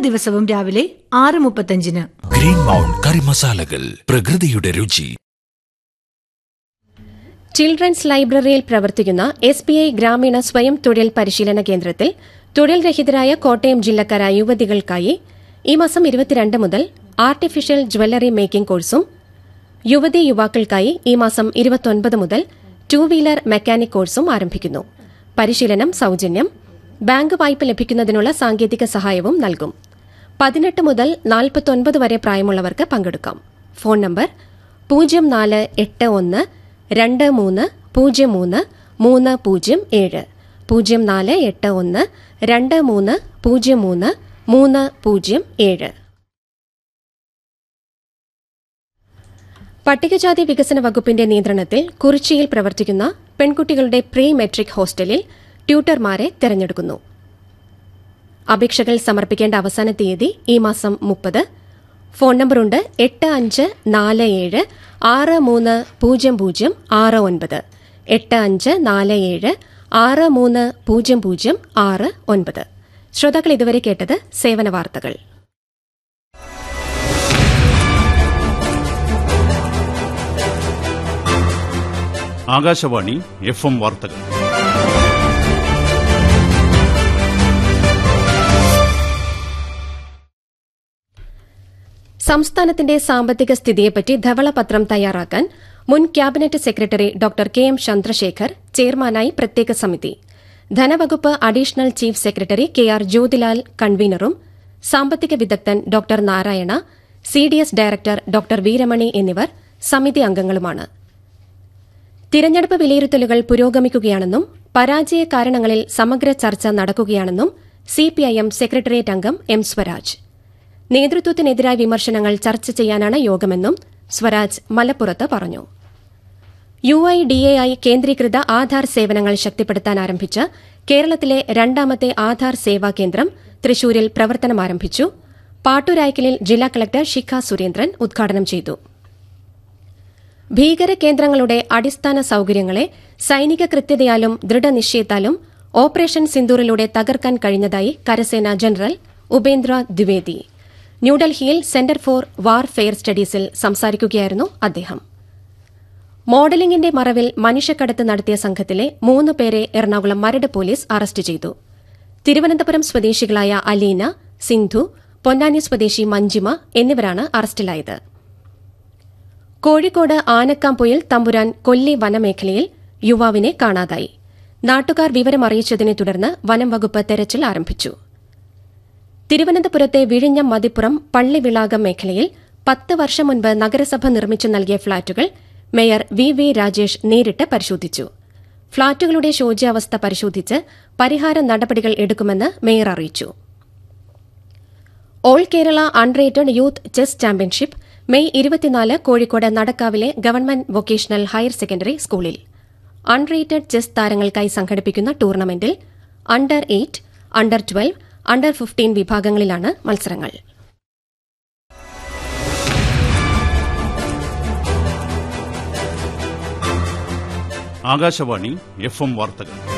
ദിവസവും രാവിലെ ആറ് മുപ്പത്തഞ്ചിന് ഗ്രീൻ മൗണ്ട് കറി മസാലകൾ പ്രകൃതിയുടെ രുചി ചിൽഡ്രൻസ് ലൈബ്രറിയിൽ പ്രവർത്തിക്കുന്ന എസ് ബി ഐ ഗ്രാമീണ സ്വയം തൊഴിൽ പരിശീലന കേന്ദ്രത്തിൽ തൊഴിൽ രഹിതരായ കോട്ടയം ജില്ലക്കാരായ യുവതികൾക്കായി ഈ മാസം ഇരുപത്തിരണ്ട് മുതൽ ആർട്ടിഫിഷ്യൽ ജ്വല്ലറി മേക്കിംഗ് കോഴ്സും യുവതി യുവാക്കൾക്കായി ഈ മാസം ഇരുപത്തൊൻപത് മുതൽ ടൂ വീലർ മെക്കാനിക് കോഴ്സും ആരംഭിക്കുന്നു പരിശീലനം സൌജന്യം ബാങ്ക് വായ്പ ലഭിക്കുന്നതിനുള്ള സാങ്കേതിക സഹായവും നൽകും പതിനെട്ട് മുതൽ നാൽപ്പത്തൊൻപത് വരെ പ്രായമുള്ളവർക്ക് പങ്കെടുക്കാം ഫോൺ നമ്പർ പൂജ്യം നാല് എട്ട് ഒന്ന് രണ്ട് മൂന്ന് പൂജ്യം മൂന്ന് മൂന്ന് പൂജ്യം ഏഴ് പൂജ്യം നാല് എട്ട് ഒന്ന് രണ്ട് മൂന്ന് പൂജ്യം മൂന്ന് മൂന്ന് പൂജ്യം ഏഴ് പട്ടികജാതി വികസന വകുപ്പിന്റെ നിയന്ത്രണത്തിൽ കുറിച്ചിയിൽ പ്രവർത്തിക്കുന്ന പെൺകുട്ടികളുടെ പ്രീ മെട്രിക് ഹോസ്റ്റലിൽ ട്യൂട്ടർമാരെ തെരഞ്ഞെടുക്കുന്നു അപേക്ഷകൾ സമർപ്പിക്കേണ്ട അവസാന തീയതി ഈ മാസം മുപ്പത് ഫോൺ നമ്പറുണ്ട് എട്ട് അഞ്ച് നാല് ഏഴ് ആറ് മൂന്ന് പൂജ്യം പൂജ്യം ആറ് ഒൻപത് എട്ട് അഞ്ച് നാല് ഏഴ് ആറ് മൂന്ന് പൂജ്യം പൂജ്യം ആറ് ഒൻപത് ശ്രോതാക്കൾ ഇതുവരെ കേട്ടത് സേവന വാർത്തകൾ ആകാശവാണി എഫ് എം വാർത്തകൾ സംസ്ഥാനത്തിന്റെ സാമ്പത്തിക സ്ഥിതിയെപ്പറ്റി ധവളപത്രം തയ്യാറാക്കാൻ മുൻ cabinet secretary doctor K M Chandrasekhar ചെയർമാനായി പ്രത്യേക സമിതി ധനവകുപ്പ് additional chief secretary K R Jyothilal കൺവീനറും സാമ്പത്തിക വിദഗ്ധൻ doctor Narayana C D S director doctor Veeramani എന്നിവർ സമിതി അംഗങ്ങളുമാണ് തിരഞ്ഞെടുപ്പ് വിലയിരുത്തലുകൾ പുരോഗമിക്കുകയാണെന്നും പരാജയ കാരണങ്ങളിൽ സമഗ്ര ചർച്ച നടക്കുകയാണെന്നും സിപിഐഎം സെക്രട്ടേറിയറ്റ് അംഗം എം സ്വരാജ് നേതൃത്വത്തിനെതിരായ വിമർശനങ്ങൾ ചർച്ച ചെയ്യാനാണ് യോഗമെന്നും സ്വരാജ് മലപ്പുറത്ത് പറഞ്ഞു U I D A I കേന്ദ്രീകൃത ആധാർ സേവനങ്ങൾ ശക്തിപ്പെടുത്താൻ ആരംഭിച്ച കേരളത്തിലെ രണ്ടാമത്തെ ആധാർ സേവാ കേന്ദ്രം തൃശൂരിൽ പ്രവർത്തനമാരംഭിച്ചു പാട്ടൂരായ്ക്കലിൽ ജില്ലാ കളക്ടർ ശിഖ സുരേന്ദ്രൻ ഉദ്ഘാടനം ചെയ്തു ഭീകര കേന്ദ്രങ്ങളുടെ അടിസ്ഥാന സൌകര്യങ്ങളെ സൈനിക കൃത്യതയാലും ദൃഢനിശ്ചയത്താലും ഓപ്പറേഷൻ സിന്ദൂറിലൂടെ തകർക്കാൻ കഴിഞ്ഞതായി കരസേന ജനറൽ ഉപേന്ദ്ര ദ്വിവേദി ന്യൂഡൽഹിയിൽ സെന്റർ ഫോർ വാർഫെയർ സ്റ്റഡീസിൽ സംസാരിക്കുകയായിരുന്നു അദ്ദേഹം മോഡലിംഗിന്റെ മറവിൽ മനുഷ്യക്കടത്ത് നടത്തിയ സംഘത്തിലെ മൂന്ന് പേരെ എറണാകുളം മരട് പോലീസ് അറസ്റ്റ് ചെയ്തു തിരുവനന്തപുരം സ്വദേശികളായ അലീന സിന്ധു പൊന്നാനി സ്വദേശി മഞ്ജിമ എന്നിവരാണ് അറസ്റ്റിലായത് കോഴിക്കോട് ആനക്കാംപൊയിൽ തമ്പുരാൻ കൊല്ലി വനമേഖലയിൽ യുവാവിനെ കാണാതായി നാട്ടുകാർ വിവരമറിയിച്ചതിനെ തുടർന്ന് വനം വകുപ്പ് തെരച്ചിൽ ആരംഭിച്ചു തിരുവനന്തപുരത്തെ വിഴിഞ്ഞം മതിപ്പുറം പള്ളിവിളാകം മേഖലയിൽ പത്ത് വർഷം മുൻപ് നഗരസഭ നിർമ്മിച്ചു നൽകിയ ഫ്ളാറ്റുകൾ മേയർ വി വി രാജേഷ് നേരിട്ട് പരിശോധിച്ചു ഫ്ളാറ്റുകളുടെ ശോച്യാവസ്ഥ പരിശോധിച്ച് പരിഹാര നടപടികൾ എടുക്കുമെന്ന് മേയർ അറിയിച്ചു all Kerala unrated youth chess championship May ഇരുപത്തിനാല് കോഴിക്കോട് നടക്കാവിലെ ഗവൺമെന്റ് വൊക്കേഷണൽ ഹയർ സെക്കൻഡറി സ്കൂളിൽ അൺറേറ്റഡ് ചെസ് താരങ്ങൾക്കായി സംഘടിപ്പിക്കുന്ന ടൂർണമെന്റിൽ under eight under twelve under fifteen വിഭാഗങ്ങളിലാണ് മത്സരങ്ങൾ ആകാശവാണി എഫ് എം വാർത്തകൾ